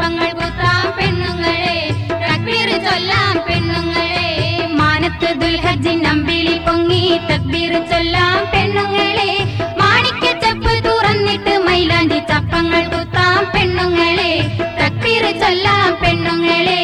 ചപ്പങ്ങൾ കുത്താം പെണ്ണുങ്ങളെ തക്ബീർ ചൊല്ലാം പെണ്ണുങ്ങളെ മാനത്ത് ദുൽഹജ്ജിൻ അമ്പിളി പൊങ്ങി തക്ബീർ ചൊല്ലാം പെണ്ണുങ്ങളെ മാണിക്യ ചപ്പ് തുറന്നിട്ട് മൈലാഞ്ചി ചപ്പങ്ങൾ കുത്താം പെണ്ണുങ്ങളെ തക്ബീർ ചൊല്ലാം പെണ്ണുങ്ങളെ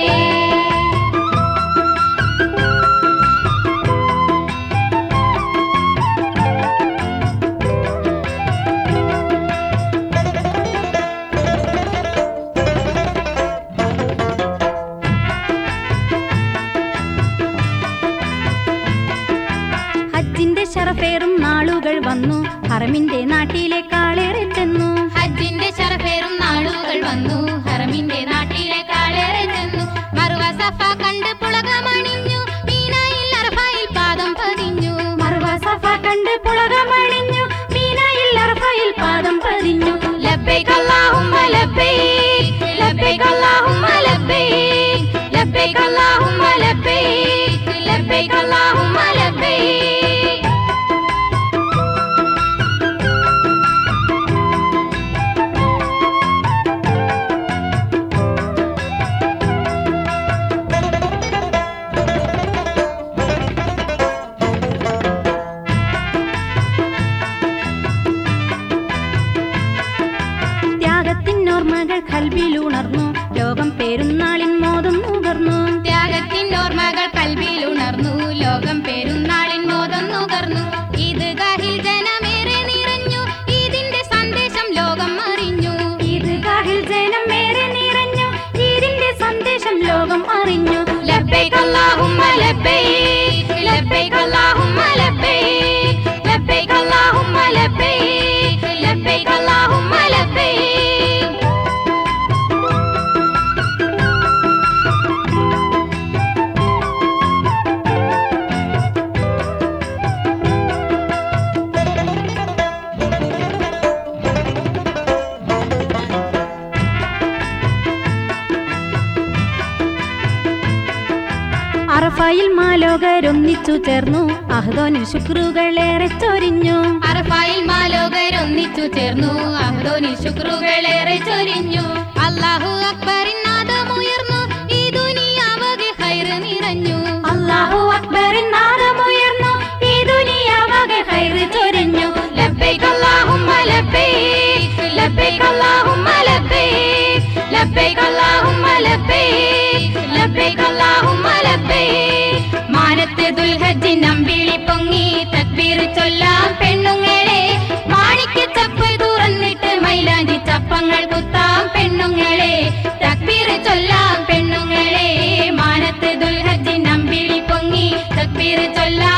ഹജ്ജിന്റെ ശറഫേറും നാളുകൾ വന്നു ഹറമിന്റെ നാട്ടിലെ കാളേറെ ചെന്നു ഹജ്ജിന്റെ ശറഫേറും നാളുകൾ വന്നു ഹറമിന്റെ നാട്ടിലെ കാളേറെ ചെന്നു മറുവ സഫ കണ്ട് പുളകമണിഞ്ഞു മീനായിൽ അർഫായിൽ പാദം പതിഞ്ഞു മറുവ സഫ കണ്ട് പുളകമണിഞ്ഞു മീനായിൽ അർഫയിൽ പാദം പതിഞ്ഞു ലബ്ബൈക് അല്ലാഹുമ്മ ലബ്ബൈക് ലബ്ബൈക് അല്ലാഹുമ്മ ലബ്ബൈക് ലബ്ബൈക് അല്ലാഹുമ്മ ലബ്ബൈക് ലബ്ബൈക് അല്ലാഹുമ്മ ലബ്ബൈക് ത്യാഗത്തിനോർമ്മകൾ കൽവിലുണർന്നു ലോകം പെരുന്നാളിൻ മോദം നുകർന്നു ത്യാഗത്തിൻ ഓർമ്മകൾ കൽവിൽ ഉണർന്നു ലോകം പെരുന്നാളിൻ മോദം നുകർന്നു ഇത് ഗാഹിൽ ജനമേറെ നിറഞ്ഞു ഇതിന്റെ സന്ദേശം ലോകം അറിഞ്ഞു ഇത് കാഹിൽ ജനം ഏറെ നിറഞ്ഞു ഈദിന്റെ സന്ദേശം ലോകം അറിഞ്ഞു ലബ്ബൈക് അല്ലാഹുമ്മ ലബ്ബൈക് ലബ്ബൈക് അല്ലാഹുമ്മ ലബ്ബൈക് ലബ്ബൈക് അല്ലാഹുമ്മ ലബ്ബൈക് ലബ്ബൈക് അല്ലാഹുമ്മ ലബ്ബൈക് അറഫയിൽ മാലോകരൊന്നിച്ചു ചേർന്നു അഹ്ദോനിൽ ശുക്രുകളേറെ ചൊരിഞ്ഞു അറഫായിൽ മാലോകർ ഒന്നിച്ചു ചേർന്നു അഹ്ദോനിൽ ശുക്രുകളേറെ ചൊരിഞ്ഞു അല്ലാഹു അക്ബറിൻ നാദമുയർന്നു ഈ ദുനിയാവകെ ഹൈറ് നിറഞ്ഞു അല്ലാഹു അക്ബറിൻ നാദമുയർന്നു ഈ ദുനിയാവകെ ഹൈറ് ചൊരിഞ്ഞു ലബ്ബൈക് അല്ലാഹുമ്മ ലബ്ബൈക് ലബ്ബൈക് അല്ലാഹുമ്മ ലബ്ബൈക് ലബ്ബൈക് അല്ലാഹുമ്മ ലബ്ബൈക് ലബ്ബൈക് അല്ലാഹുമ്മ ലബ്ബൈക് മാനത്ത് ദുൽഹജ്ജിൻ അമ്പിളി പൊങ്ങി തക്ബീർ ചൊല്ലാം പെണ്ണുങ്ങളെ മാണിക്യ ചപ്പ് തുറന്നിട്ട് മൈലാഞ്ചി ചപ്പങ്ങൾ കുത്താം പെണ്ണുങ്ങളെ തക്ബീർ ചൊല്ലാം പെണ്ണുങ്ങളെ മാനത്ത് ദുൽഹജ്ജിൻ അമ്പിളി പൊങ്ങി തക്ബീർ ചൊല്ലാം